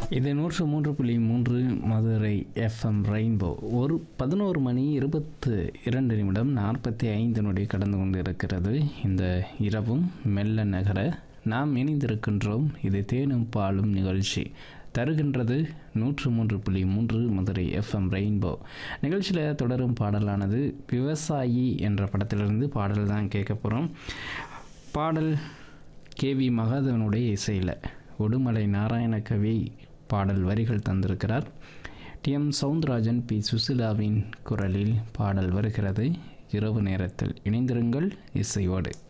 இது நூற்று மூன்று புள்ளி மூன்று மதுரை எஃப்எம் ரெயின்போ ஒரு பதினோரு மணி இருபத்து இரண்டு நிமிடம் நாற்பத்தி ஐந்து நொடி கடந்து கொண்டு இருக்கிறது இந்த இரவும் மெல்ல நகர நாம் இணைந்திருக்கின்றோம் இது தேனும் பாலும் நிகழ்ச்சி தருகின்றது நூற்று மூன்று புள்ளி மூன்று மதுரை எஃப்எம் ரெயின்போ நிகழ்ச்சியில் தொடரும் பாடலானது விவசாயி என்ற படத்திலிருந்து பாடல் தான் கேட்க போகிறோம் பாடல் கேவி மகாதேவனுடைய இசையில் உடுமலை நாராயண கவி பாடல் வரிகள் தந்திருக்கிறார் டி எம் சவுந்தரராஜன் பி சுசிலாவின் குரலில் பாடல் வருகிறது இரவு நேரத்தில் இணைந்திருங்கள் இசையோடு